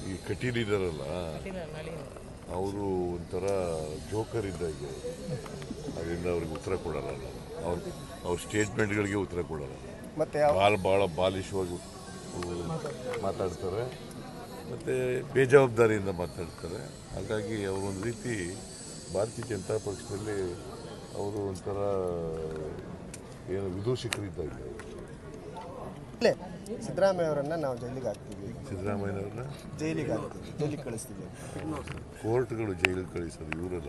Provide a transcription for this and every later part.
ಈ ಕಟೀಲಿದಾರಲ್ಲ ಅವರು ಒಂಥರ ಜೋಕರ್ ಇದ್ದಾಗೆ ಅದರಿಂದ ಅವ್ರಿಗೆ ಉತ್ತರ ಕೊಡಲ್ಲ ನಾನು ಅವ್ರ ಅವ್ರ ಸ್ಟೇಟ್ಮೆಂಟ್ಗಳಿಗೆ ಉತ್ತರ ಕೊಡಲ್ಲ ಮತ್ತೆ ಯಾವ ಭಾಳ ಭಾಳ ಬಾಲಿಶವಾಗಿ ಮಾತಾಡ್ತಾರೆ ಮತ್ತು ಬೇಜವಾಬ್ದಾರಿಯಿಂದ ಮಾತಾಡ್ತಾರೆ ಹಾಗಾಗಿ ಅವರು ಒಂದು ರೀತಿ ಭಾರತೀಯ ಜನತಾ ಪಕ್ಷದಲ್ಲಿ ಅವರು ಒಂಥರ ಏನು ವಿದೂಷಕರಿದ್ದಾಗೆ ಇಲ್ಲೇ ಸಿದ್ದರಾಮಯ್ಯ ಅವರನ್ನ ನಾವು ಜೈಲಿಗೆ ಹಾಕ್ತೀವಿ ಸಿದ್ದರಾಮಯ್ಯನವ್ರನ್ನ ಜೈಲಿಗೆ ಹಾಕ್ತೀವಿ ಜೈಲಿಗೆ ಕಳಿಸ್ತೀವಿ ಕೋರ್ಟ್ಗಳು ಜೈಲಿಗೆ ಕಳಿಸೋದು ಇವರಲ್ಲ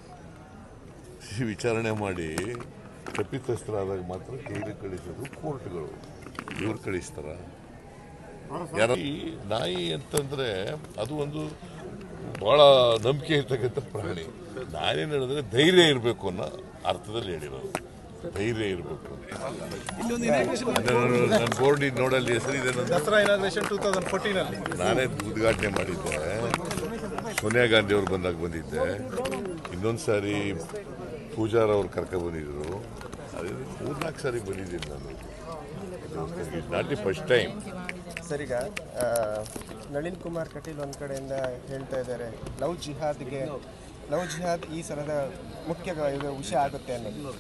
ಈ ವಿಚಾರಣೆ ಮಾಡಿ ತಪ್ಪಿತಸ್ಥರಾದಾಗ ಮಾತ್ರ ಜೈಲಿಗೆ ಕಳಿಸೋದು ಕೋರ್ಟ್ಗಳು ಇವ್ರು ಕಳಿಸ್ತಾರ ಯಾರ ಈ ನಾಯಿ ಅಂತಂದ್ರೆ ಅದು ಒಂದು ಬಹಳ ನಂಬಿಕೆ ಇರ್ತಕ್ಕಂಥ ಪ್ರಾಣಿ ನಾಯಿ ನಡೆದ್ರೆ ಧೈರ್ಯ ಇರಬೇಕು ಅನ್ನೋ ಅರ್ಥದಲ್ಲಿ ಹೇಳಿರೋದು ಧೈರ್ಯ ಇರಬೇಕು ನನ್ನ ಬೋರ್ಡ್ ನೋಡಲ್ಲಿ ಹೆಸರಿದೆ ನಂದು Dasara inauguration two thousand fourteen ಅಲ್ಲಿ ನಾನೇ ಉದ್ಘಾಟನೆ ಮಾಡಿದ್ದೆ ಸೋನಿಯಾ ಗಾಂಧಿ ಅವ್ರು ಬಂದಾಗ ಬಂದಿದ್ದೆ ಇನ್ನೊಂದು ಸಾರಿ ಪೂಜಾರ್ ಅವ್ರು ಕರ್ಕೊಂಡು ಬಂದಿದ್ರು ಅದೇ ಮೂರ್ನಾಲ್ಕು ಸಾರಿ ಬಂದಿದ್ದೀನಿ ನಾನು not the first time sir ಈಗ ಆ, ನಳಿನ್ ಕುಮಾರ್ ಕಟೀಲ್ ಒಂದ್ ಕಡೆಯಿಂದ ಹೇಳ್ತಾ ಇದ್ದಾರೆ ಲವ್ ಜಿಹಾದ್ಗೆ ಲವ್ ಜಿಹಾದ್ ಈ ಸಲದ ಮುಖ್ಯ ಇದು ವಿಷಯ ಆಗುತ್ತೆ ಅನ್ನೋದು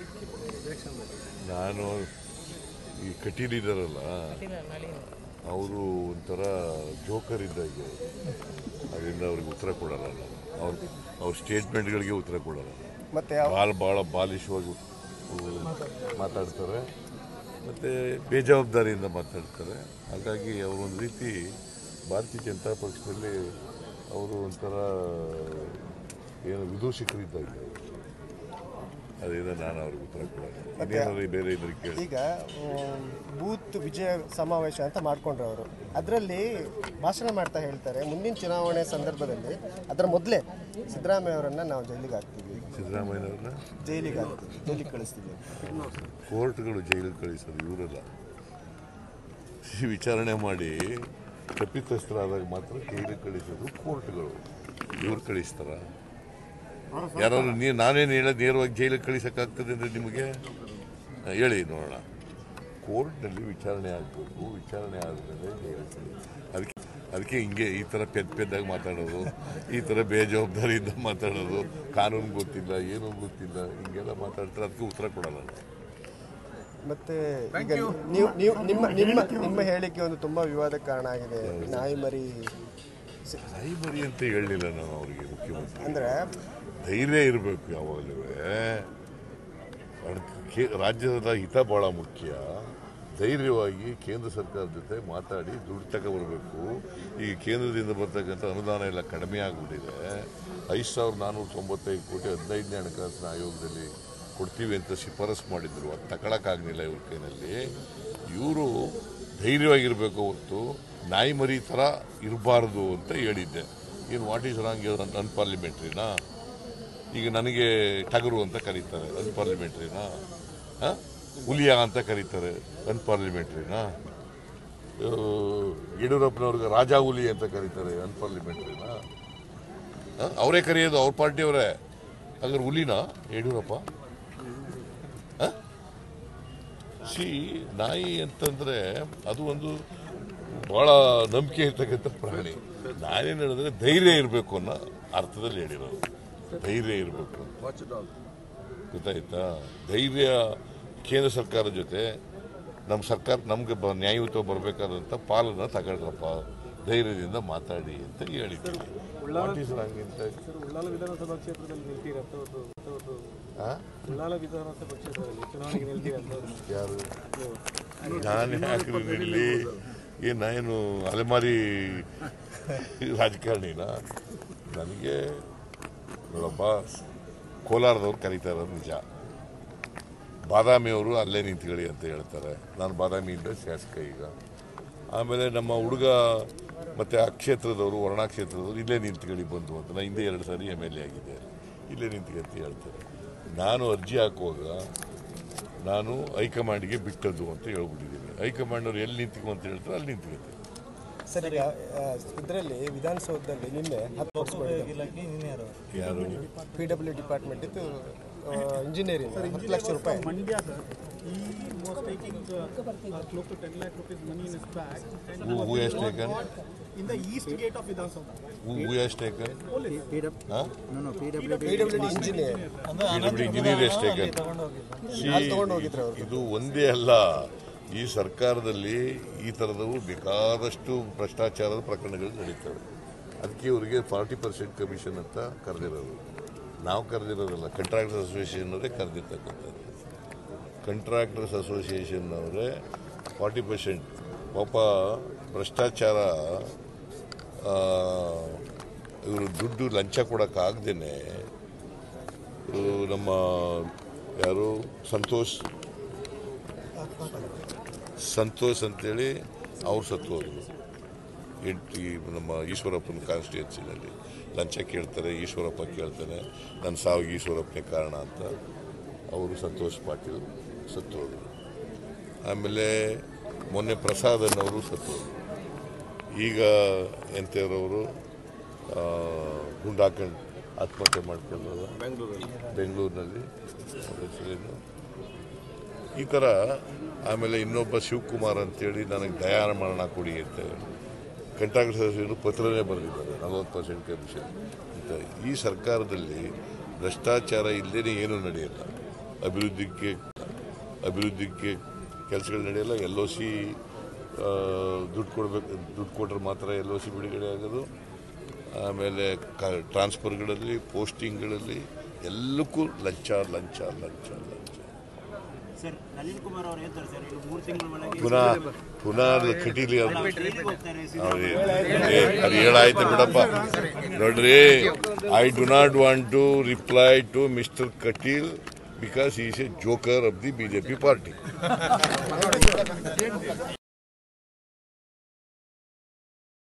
ನಾನು ಈ ಕಟೀಲಿದಾರಲ್ಲ ಅವರು ಒಂಥರ ಜೋಕರ್ ಇದ್ದಾಗೆ ಅದರಿಂದ ಅವ್ರಿಗೆ ಉತ್ತರ ಕೊಡಲ್ಲ ನಾನು ಅವ್ರ ಅವ್ರ ಸ್ಟೇಟ್ಮೆಂಟ್ಗಳಿಗೆ ಉತ್ತರ ಕೊಡಲ್ಲ ಮತ್ತೆ ಯಾವ ಭಾಳ ಭಾಳ ಬಾಲಿಶವಾಗಿ ಮಾತಾಡ್ತಾರೆ ಮತ್ತು ಬೇಜವಾಬ್ದಾರಿಯಿಂದ ಮಾತಾಡ್ತಾರೆ ಹಾಗಾಗಿ ಅವರು ಒಂದು ರೀತಿ ಭಾರತೀಯ ಜನತಾ ಪಕ್ಷದಲ್ಲಿ ಅವರು ಒಂಥರ ಏನು ವಿದೂಷಕರಿದ್ದಾಗೆ ಅದರಿಂದ ನಾನು ಅವ್ರಿಗೆ ಉತ್ತರ ಕೊಡಲ್ಲ ಇನ್ನೇನಾದ್ರು ಬೇರೆ ಇದ್ರೆ ಕೇಳಿ ಈಗ ಆಮ್, ಬೂತ್ ವಿಜಯ ಸಮಾವೇಶ ಅಂತ ಮಾಡ್ಕೊಂಡ್ರು ಅವರು ಅದರಲ್ಲಿ ಭಾಷಣ ಮಾಡ್ತಾ ಹೇಳ್ತಾರೆ ಮುಂದಿನ ಚುನಾವಣೆ ಸಂದರ್ಭದಲ್ಲಿ ಅದರ ಮೊದಲೇ ಸಿದ್ದರಾಮಯ್ಯ ಅವರನ್ನ ನಾವು ಜೈಲಿಗೆ ಹಾಕ್ತೀವಿ ಸಿದ್ದರಾಮಯ್ಯನವ್ರನ್ನ ಜೈಲಿಗೆ ಹಾಕ್ತೀವಿ ಜೈಲಿಗೆ ಕಳಿಸ್ತೀವಿ ಕೋರ್ಟ್ಗಳು ಜೈಲಿಗೆ ಕಳಿಸೋದು ಇವರಲ್ಲ ಈ ವಿಚಾರಣೆ ಮಾಡಿ ತಪ್ಪಿತಸ್ಥರಾದಾಗ ಮಾತ್ರ ಜೈಲಿಗೆ ಕಳಿಸೋದು ಕೋರ್ಟ್ಗಳು ಇವ್ರು ಕಳಿಸ್ತಾರ ಯಾರಾದ್ರು ನೀ ನಾನೇನು ಹೇಳೋದು ನೇರವಾಗಿ ಜೈಲಿಗೆ ಕಳಿಸೋಕ್ಕಾಗ್ತದೆ ಅಂದರೆ ನಿಮಗೆ ಆ, ಹೇಳಿ ನೋಡೋಣ ಕೋರ್ಟ್ನಲ್ಲಿ ವಿಚಾರಣೆ ಆಗಬೇಕು ವಿಚಾರಣೆ ಆದಮೇಲೆ ಜೈಲಿಗೆ ಕಳಿಸಿ ಅದಕ್ಕೆ ಅದಕ್ಕೆ ಹಿಂಗೆ ಈ ಥರ ಪೆದ್ ಪೆದ್ದಾಗಿ ಮಾತಾಡೋದು ಈ ಥರ ಬೇಜವಾಬ್ದಾರಿಯಿಂದ ಮಾತಾಡೋದು ಕಾನೂನು ಗೊತ್ತಿಲ್ಲ ಏನೂ ಗೊತ್ತಿಲ್ಲ ಹಿಂಗೆಲ್ಲ ಮಾತಾಡ್ತಾರೆ ಅದಕ್ಕೆ ಉತ್ತರ ಕೊಡಲ್ಲ ನಾನು. ಮತ್ತೆ ಈಗ ನೀವು ನೀವು ನಿಮ್ಮ ನಿಮ್ಮ ನಿಮ್ಮ ಹೇಳಿಕೆ ಒಂದು ತುಂಬಾ ವಿವಾದಕ್ಕೆ ಕಾರಣ ಆಗಿದೆ ನಾಯಿ ಮರಿ ಸಿ- ನಾಯಿ ಮರಿ ಅಂತ ಹೇಳಲಿಲ್ಲ ನಾನು ಅವರಿಗೆ ಮುಖ್ಯಮಂತ್ರಿ ಅಂದ್ರೆ ಧೈರ್ಯ ಇರಬೇಕು ಯಾವಾಗಲೂ ರಾಜ್ಯದ ಹಿತ ಬಹಳ ಮುಖ್ಯ ಧೈರ್ಯವಾಗಿ ಕೇಂದ್ರ ಸರ್ಕಾರದ ಜೊತೆ ಮಾತಾಡಿ ದುಡ್ಡು ತಗೊಬರ್ಬೇಕು ಈಗ ಕೇಂದ್ರದಿಂದ ಬರ್ತಕ್ಕಂಥ ಅನುದಾನ ಎಲ್ಲ ಕಡಿಮೆ ಆಗಿಬಿಟ್ಟಿದೆ ಐದು ಸಾವಿರದ ನಾನ್ನೂರ ತೊಂಬತ್ತೈದು ಕೋಟಿ ಹದಿನೈದನೇ ಹಣಕಾಸಿನ ಆಯೋಗದಲ್ಲಿ ಕೊಡ್ತೀವಿ ಅಂತ ಶಿಫಾರಸು ಮಾಡಿದ್ರು ಅದು ತಗೊಳಕ್ಕಾಗಲಿಲ್ಲ ಇವ್ರ ಕೈನಲ್ಲಿ ಇವರು ಧೈರ್ಯವಾಗಿರಬೇಕು ಹೊತ್ತು ನಾಯಿ ಮರಿ ಥರ ಇರಬಾರ್ದು ಅಂತ ಹೇಳಿದ್ದೆ ಏನು ವಾಟ್ ಈಸ್ ರಾಂಗ್ ಅನ್ಪಾರ್ಲಿಮೆಂಟ್ರಿನಾ ಈಗ ನನಗೆ ಟಗರು ಅಂತ ಕರೀತಾರೆ ಅನ್ಪಾರ್ಲಿಮೆಂಟ್ರಿನಾ ಹಾಂ ಹುಲಿಯ ಅಂತ ಕರೀತಾರೆ ಅನ್ಪಾರ್ಲಿಮೆಂಟ್ರಿನಾ ಯಡಿಯೂರಪ್ಪನವ್ರಿಗೆ ರಾಜಾ ಹುಲಿ ಅಂತ ಕರೀತಾರೆ ಅನ್ಪಾರ್ಲಿಮೆಂಟ್ರಿನಾ ಅವರೇ ಕರೆಯೋದು ಅವ್ರ ಪಾರ್ಟಿಯವರೇ ಹಾಗಾದ್ರೆ ಹುಲಿನಾ ಯಡಿಯೂರಪ್ಪ ಸಿ ನಾಯಿ ಅಂತಂದ್ರೆ ಅದು ಒಂದು ಬಹಳ ನಂಬಿಕೆ ಇರ್ತಕ್ಕಂಥ ಪ್ರಾಣಿ ನಾಯಿ ನಡೆದ್ರೆ ಧೈರ್ಯ ಇರಬೇಕು ಅನ್ನೋ ಅರ್ಥದಲ್ಲಿ ಹೇಳಿರೋದು ಧೈರ್ಯ ಇರಬೇಕು ಗೊತ್ತಾಯ್ತಾ ಧೈರ್ಯ ಕೇಂದ್ರ ಸರ್ಕಾರದ ಜೊತೆ ನಮ್ಮ ಸರ್ಕಾರ ನಮ್ಗೆ ಬ ನ್ಯಾಯಯುತ ಬರಬೇಕಾದಂಥ ಪಾಲನ್ನ ತಗೊಳ್ರಪ್ಪ ಧೈರ್ಯದಿಂದ ಮಾತಾಡಿ ಅಂತ ಹೇಳಿದ್ದೀನಿ What is wrong in that? Ullal ವಿಧಾನಸಭಾ ಕ್ಷೇತ್ರದಲ್ಲಿ ನಿಲ್ತೀರಂತ ಒಂದು ಒಂದು ಆ? ಉಳ್ಳಾಲ ವಿಧಾನಸಭಾ ಕ್ಷೇತ್ರದಲ್ಲಿ ಚುನಾವಣೆಗೆ ನಿಲ್ತೀರಂತ ಯಾರು ನಾನು ಯಾಕೆ ಇಲ್ಲಿ ಏನು ನಾನು ಅಲೆಮಾರಿ ರಾಜಕಾರಣಿನ ನನಗೆ ನೋಡಪ್ಪ ಕೋಲಾರದವ್ರು ಕರೀತಾ ಇರೋದು ನಿಜ ಬಾದಾಮಿಯವರು ಅಲ್ಲೇ ನಿಂತ್ಕೊಳ್ಳಿ ಅಂತ ಹೇಳ್ತಾರೆ ನಾನು ಬಾದಾಮಿಯಿಂದ ಶಾಸಕ ಈಗ ಆಮೇಲೆ ನಮ್ಮ ಹುಡುಗ ಮತ್ತು ಆ ಕ್ಷೇತ್ರದವರು ವರ್ಣಾ ಕ್ಷೇತ್ರದವರು ಇಲ್ಲೇ ನಿಂತ್ಕೊಳ್ಳಿ ಬಂದು ಅಂತ ನಾನು ಹಿಂದೆ ಎರಡು ಸಾರಿ ಎಮ್ ಎಲ್ ಎ ಆಗಿದ್ದೆ ಇಲ್ಲೇ ನಿಂತ್ಕೊಂತ ಹೇಳ್ತಾರೆ ನಾನು ಅರ್ಜಿ ಹಾಕುವಾಗ ನಾನು ಹೈಕಮಾಂಡ್ಗೆ ಬಿಟ್ಟದ್ದು ಅಂತ ಹೇಳ್ಬಿಟ್ಟಿದ್ದೀನಿ ಹೈಕಮಾಂಡ್ನವ್ರು ಎಲ್ಲಿ ನಿಂತ್ಕೊ ಅಂತ ಹೇಳ್ತಾರೆ ಅಲ್ಲಿ ನಿಂತ್ಕೊಳ್ತಾರೆ ಸರ್ ಈಗ ಇದರಲ್ಲಿ ವಿಧಾನಸೌಧದಲ್ಲಿ ನಿನ್ನೆ ಹತ್ತು ಯಾರು ಪಿ ಡಬ್ಲ್ಯೂ ಡಿಪಾರ್ಟ್ಮೆಂಟ್ ಇತ್ತು ಇಂಜಿನಿಯರಿಂಗ್ ಹತ್ತು ಲಕ್ಷ ರೂಪಾಯಿ ಮಂಡ್ಯ ಸರ್ ಈ was taking uh, uh, close to 10 lakh rupees money in his bag and Who, who has taken? in the east gate of Vidhan Sabha. Who, who has taken? Huh? PWD engineer PWD engineer has taken. See, ಅಲ್ಲಿ ತಗೊಂಡು ಹೋಗಿದ್ರು ಅವರು ಇದು ಒಂದೇ ಅಲ್ಲ ಈ ಸರ್ಕಾರದಲ್ಲಿ ಈ ಥರದವು ಬೇಕಾದಷ್ಟು ಭ್ರಷ್ಟಾಚಾರದ ಪ್ರಕರಣಗಳು ನಡೀತವೆ ಅದಕ್ಕೆ ಇವರಿಗೆ ಫಾರ್ಟಿ ಪರ್ಸೆಂಟ್ ಕಮಿಷನ್ ಅಂತ ಕರೆದಿರೋದು ನಾವು ಕರೆದಿರೋದಲ್ಲ ಕಂಟ್ರಾಕ್ಟರ್ಸ್ ಅಸೋಸಿಯೇಷನ್ ಅವರೇ ಕರೆದಿರ್ತಕ್ಕಂಥದ್ದು ಕಂಟ್ರಾಕ್ಟರ್ಸ್ ಅಸೋಸಿಯೇಷನ್ ಅವರೇ ಫಾರ್ಟಿ ಪರ್ಸೆಂಟ್ ಪಾಪ ಭ್ರಷ್ಟಾಚಾರ ಇವರು ದುಡ್ಡು ಲಂಚ ಕೊಡೋಕ್ಕಾಗ್ದೇ ನಮ್ಮ ಯಾರು ಸಂತೋಷ್ ಸಂತೋಷ್ ಅಂತೇಳಿ ಅವ್ರು ಸತ್ತು ಹೋದ್ರು ಎಂಟು ಈ ನಮ್ಮ ಈಶ್ವರಪ್ಪನ ಕಾನ್ಸ್ಟಿಟ್ಯೂನ್ಸಿನಲ್ಲಿ ಲಂಚ ಕೇಳ್ತಾರೆ ಈಶ್ವರಪ್ಪ ಕೇಳ್ತಾನೆ ನನ್ನ ಸಾವಿಗೆ ಈಶ್ವರಪ್ಪನೇ ಕಾರಣ ಅಂತ ಅವರು ಸಂತೋಷ್ ಪಾಟೀಲ್ ಸತ್ತು ಹೋದರು ಆಮೇಲೆ ಮೊನ್ನೆ ಪ್ರಸಾದ್ ಅನ್ನೋರು ಸತ್ತು ಹೋದರು ಈಗ ಎಂತೆಯವರು ಗುಂಡಾಕಂಡು ಆತ್ಮಹತ್ಯೆ ಮಾಡ್ಕೊಳ್ಳೋದು ಬೆಂಗಳೂರಿನಲ್ಲಿ ಅವ್ರ ಹೆಸರೇನು ಈ ಥರ ಆಮೇಲೆ ಇನ್ನೊಬ್ಬ ಶಿವಕುಮಾರ್ ಅಂತೇಳಿ ನನಗೆ ದಯಾನ ಮರಣ ಕೊಡಿ ಅಂತ ಕಂಟ್ರಾಕ್ಟ್ ಸದಸ್ಯರು ಪತ್ರನೇ ಬರೆದಿದ್ದಾರೆ ನಲವತ್ತು ಪರ್ಸೆಂಟ್ ಕಮಿಷನ್ ಅಂತ ಈ ಸರ್ಕಾರದಲ್ಲಿ ಭ್ರಷ್ಟಾಚಾರ ಇಲ್ಲದೇ ಏನೂ ನಡೆಯಲ್ಲ ಅಭಿವೃದ್ಧಿಗೆ ಅಭಿವೃದ್ಧಿಗೆ ಕೆಲಸಗಳು ನಡೆಯಲ್ಲ ಎಲ್ ಒ ಸಿ ದುಡ್ಡು ಕೊಡಬೇಕು ದುಡ್ಡು ಕೊಟ್ಟರೆ ಮಾತ್ರ ಎಲ್ ಒ ಸಿ ಬಿಡುಗಡೆ ಆಗೋದು ಆಮೇಲೆ ಕ ಟ್ರಾನ್ಸ್ಫರ್ಗಳಲ್ಲಿ ಪೋಸ್ಟಿಂಗ್ಗಳಲ್ಲಿ ಎಲ್ಲಕ್ಕೂ ಲಂಚ ಲಂಚ ಲಂಚ ಲಂಚ ಸರ್ ನಳಿನ್ ಕುಮಾರ್ ಅವ್ರು ಹೇಳ್ತಾರೆ ಸರ್ ಇನ್ನು ಮೂರು ತಿಂಗಳ ಒಳಗೆ ಪುನಃ ಪುನಃ ಅದು ಕಟೀಲಿ ಅದು ಜೈಲಿಗೆ ಹೋಗ್ತಾರೆ ಅವ್ರು ಏ- ಅದು ಹೇಳಾಯ್ತು ಬಿಡಪ್ಪ ನೋಡ್ರಿ I do not want to reply to mister Kateel because is a joker of the BJP party